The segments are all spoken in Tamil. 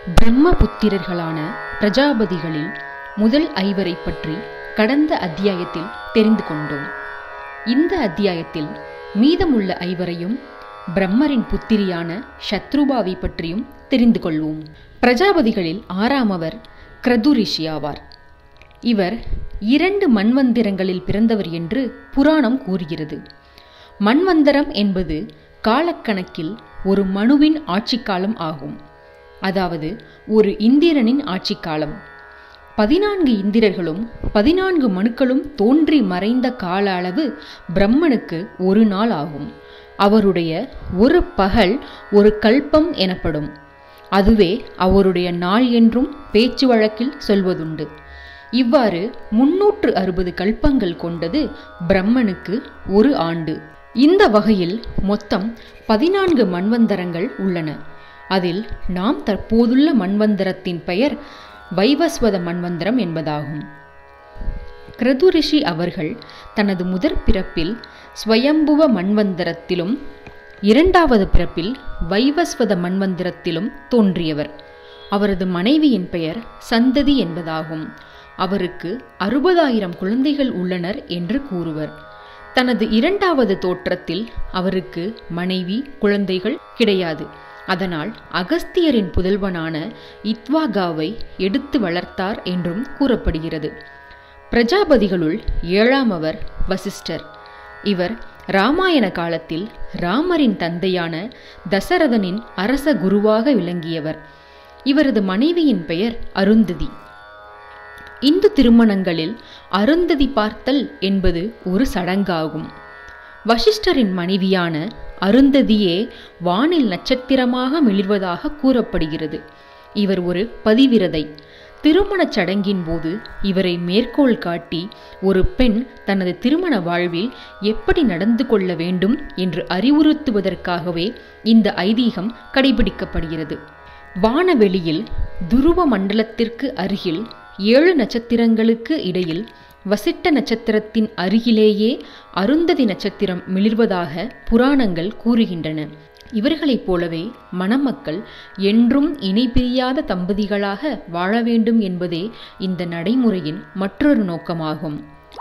பிரம்மபுத்திரர்களான பிரஜாபதிகளில் முதல் ஐவரை பற்றி கடந்த அத்தியாயத்தில் தெரிந்து கொண்டோம் இந்த அத்தியாயத்தில் மீதமுள்ள ஐவரையும் பிரம்மரின் புத்திரியான சத்ருபாவை பற்றியும் தெரிந்து கொள்வோம் பிரஜாபதிகளில் ஆறாமவர் கிரது ரிஷி ஆவார் இவர் இரண்டு மண்வந்திரங்களில் பிறந்தவர் என்று புராணம் கூறுகிறது மண்வந்தரம் என்பது காலக்கணக்கில் ஒரு மனுவின் ஆட்சிக்காலம் ஆகும் அதாவது ஒரு இந்திரனின் ஆட்சிக்காலம் பதினான்கு இந்திரர்களும் பதினான்கு மனுக்களும் தோன்றி மறைந்த கால அளவு பிரம்மனுக்கு ஒரு நாள் ஆகும் அவருடைய ஒரு பகல் ஒரு கல்பம் எனப்படும் அதுவே அவருடைய நாள் என்றும் பேச்சு வழக்கில் சொல்வதுண்டு இவ்வாறு முன்னூற்று அறுபது கல்பங்கள் கொண்டது பிரம்மனுக்கு ஒரு ஆண்டு இந்த வகையில் மொத்தம் பதினான்கு மண்வந்தரங்கள் உள்ளன அதில் நாம் தற்போதுள்ள மண்வந்தரத்தின் பெயர் வைவஸ்வத மண்வந்தரம் என்பதாகும் கிரது ரிஷி அவர்கள் தனது முதற் பிறப்பில் ஸ்வயம்புவ மண்வந்தரத்திலும் இரண்டாவது பிறப்பில் வைவஸ்வத மண்வந்திரத்திலும் தோன்றியவர் அவரது மனைவியின் பெயர் சந்ததி என்பதாகும் அவருக்கு அறுபதாயிரம் குழந்தைகள் உள்ளனர் என்று கூறுவர் தனது இரண்டாவது தோற்றத்தில் அவருக்கு மனைவி குழந்தைகள் கிடையாது அதனால் அகஸ்தியரின் புதல்வனான இத்வாகாவை எடுத்து வளர்த்தார் என்றும் கூறப்படுகிறது பிரஜாபதிகளுள் ஏழாமவர் வசிஷ்டர் இவர் ராமாயண காலத்தில் ராமரின் தந்தையான தசரதனின் அரச குருவாக விளங்கியவர் இவரது மனைவியின் பெயர் அருந்ததி இந்து திருமணங்களில் அருந்ததி பார்த்தல் என்பது ஒரு சடங்காகும் வசிஷ்டரின் மனைவியான அருந்ததியே வானில் நட்சத்திரமாக மிளிர்வதாக கூறப்படுகிறது இவர் ஒரு பதிவிரதை திருமணச் சடங்கின் போது இவரை மேற்கோள் காட்டி ஒரு பெண் தனது திருமண வாழ்வில் எப்படி நடந்து கொள்ள வேண்டும் என்று அறிவுறுத்துவதற்காகவே இந்த ஐதீகம் கடைபிடிக்கப்படுகிறது வானவெளியில் துருவ மண்டலத்திற்கு அருகில் ஏழு நட்சத்திரங்களுக்கு இடையில் வசிட்ட நட்சத்திரத்தின் அருகிலேயே அருந்ததி நட்சத்திரம் மிளிர்வதாக புராணங்கள் கூறுகின்றன இவர்களைப் போலவே மணமக்கள் என்றும் இணை பிரியாத தம்பதிகளாக வாழ வேண்டும் என்பதே இந்த நடைமுறையின் மற்றொரு நோக்கமாகும்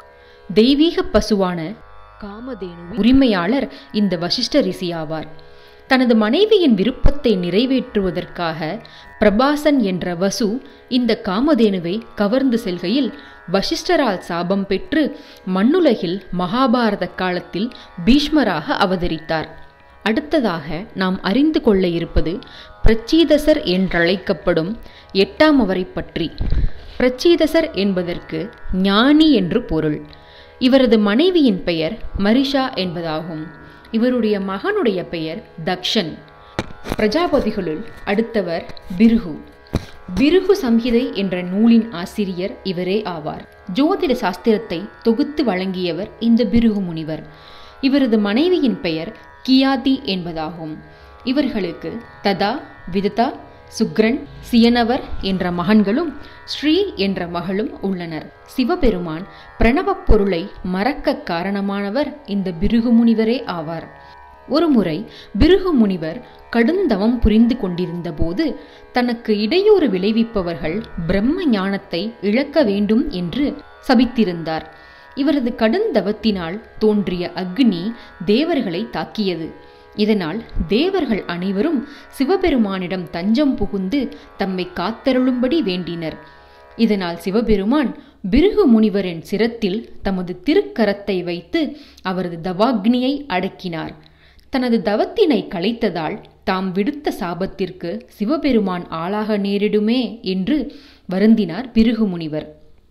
தெய்வீக பசுவான காமதேனு உரிமையாளர் இந்த வசிஷ்ட ரிஷி ஆவார் தனது மனைவியின் விருப்பத்தை நிறைவேற்றுவதற்காக பிரபாசன் என்ற வசு இந்த காமதேனுவை கவர்ந்து செல்கையில் வசிஷ்டரால் சாபம் பெற்று மண்ணுலகில் மகாபாரத காலத்தில் பீஷ்மராக அவதரித்தார் அடுத்ததாக நாம் அறிந்து கொள்ள இருப்பது பிரச்சீதசர் என்றழைக்கப்படும் எட்டாம் அவரை பற்றி பிரச்சீதசர் என்பதற்கு ஞானி என்று பொருள் இவரது மனைவியின் பெயர் மரிஷா என்பதாகும் இவருடைய மகனுடைய பெயர் தக்ஷன் பிரஜாபதிகளுள் அடுத்தவர் பிருகு பிருகு சம்ஹிதை என்ற நூலின் ஆசிரியர் இவரே ஆவார் ஜோதிட சாஸ்திரத்தை தொகுத்து வழங்கியவர் இந்த பிருகு முனிவர் இவரது மனைவியின் பெயர் கியாதி என்பதாகும் இவர்களுக்கு ததா விததா சுக்ரன் சியனவர் என்ற மகன்களும் ஸ்ரீ என்ற மகளும் உள்ளனர் சிவபெருமான் பிரணவப் பொருளை மறக்க காரணமானவர் இந்த பிருகு முனிவரே ஆவார் ஒருமுறை பிருகு முனிவர் கடுந்தவம் புரிந்து கொண்டிருந்த போது தனக்கு இடையூறு விளைவிப்பவர்கள் பிரம்ம ஞானத்தை இழக்க வேண்டும் என்று சபித்திருந்தார் இவரது கடுந்தவத்தினால் தோன்றிய அக்னி தேவர்களை தாக்கியது இதனால் தேவர்கள் அனைவரும் சிவபெருமானிடம் தஞ்சம் புகுந்து தம்மை காத்தருளும்படி வேண்டினர் இதனால் சிவபெருமான் பிருகு முனிவரின் சிரத்தில் தமது திருக்கரத்தை வைத்து அவரது தவாக்னியை அடக்கினார் தனது தவத்தினை கலைத்ததால் தாம் விடுத்த சாபத்திற்கு சிவபெருமான் ஆளாக நேரிடுமே என்று வருந்தினார் பிருகு முனிவர்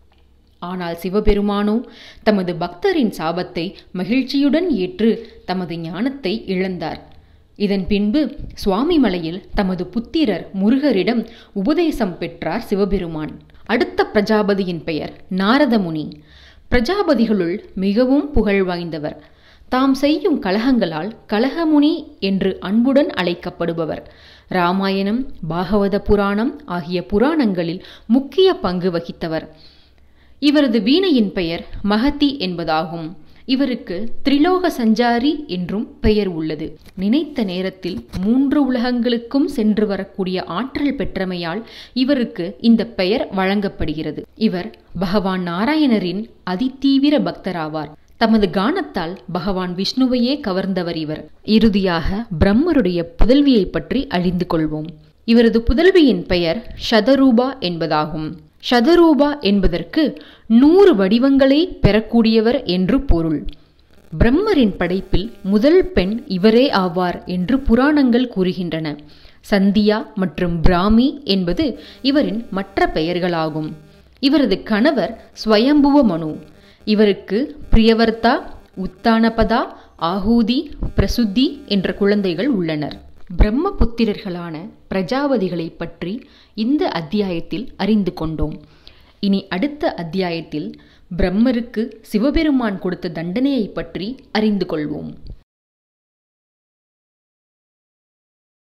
ஆனால் சிவபெருமானோ தமது பக்தரின் சாபத்தை மகிழ்ச்சியுடன் ஏற்று தமது ஞானத்தை இழந்தார் இதன் பின்பு சுவாமிமலையில் தமது புத்திரர் முருகரிடம் உபதேசம் பெற்றார் சிவபெருமான் அடுத்த பிரஜாபதியின் பெயர் நாரதமுனி பிரஜாபதிகளுள் மிகவும் புகழ் வாய்ந்தவர் தாம் செய்யும் கலகங்களால் கலகமுனி என்று அன்புடன் அழைக்கப்படுபவர் ராமாயணம் பாகவத புராணம் ஆகிய புராணங்களில் முக்கிய பங்கு வகித்தவர் இவரது வீணையின் பெயர் மகதி என்பதாகும் இவருக்கு திரிலோக சஞ்சாரி என்றும் பெயர் உள்ளது நினைத்த நேரத்தில் மூன்று உலகங்களுக்கும் சென்று வரக்கூடிய ஆற்றல் பெற்றமையால் இவருக்கு இந்த பெயர் வழங்கப்படுகிறது இவர் பகவான் நாராயணரின் அதிதீவிர பக்தராவார் தமது கானத்தால் பகவான் விஷ்ணுவையே கவர்ந்தவர் இவர் இறுதியாக பிரம்மருடைய புதல்வியை பற்றி அறிந்து கொள்வோம் இவரது புதல்வியின் பெயர் ஷதரூபா என்பதாகும் ஷதரூபா என்பதற்கு நூறு வடிவங்களை பெறக்கூடியவர் என்று பொருள் பிரம்மரின் படைப்பில் முதல் பெண் இவரே ஆவார் என்று புராணங்கள் கூறுகின்றன சந்தியா மற்றும் பிராமி என்பது இவரின் மற்ற பெயர்களாகும் இவரது கணவர் ஸ்வயம்புவ மனு இவருக்கு பிரியவர்த்தா உத்தானபதா ஆஹூதி பிரசுத்தி என்ற குழந்தைகள் உள்ளனர் பிரம்மபுத்திரர்களான பிரஜாபதிகளை பற்றி இந்த அத்தியாயத்தில் அறிந்து கொண்டோம் இனி அடுத்த அத்தியாயத்தில் பிரம்மருக்கு சிவபெருமான் கொடுத்த தண்டனையை பற்றி அறிந்து கொள்வோம்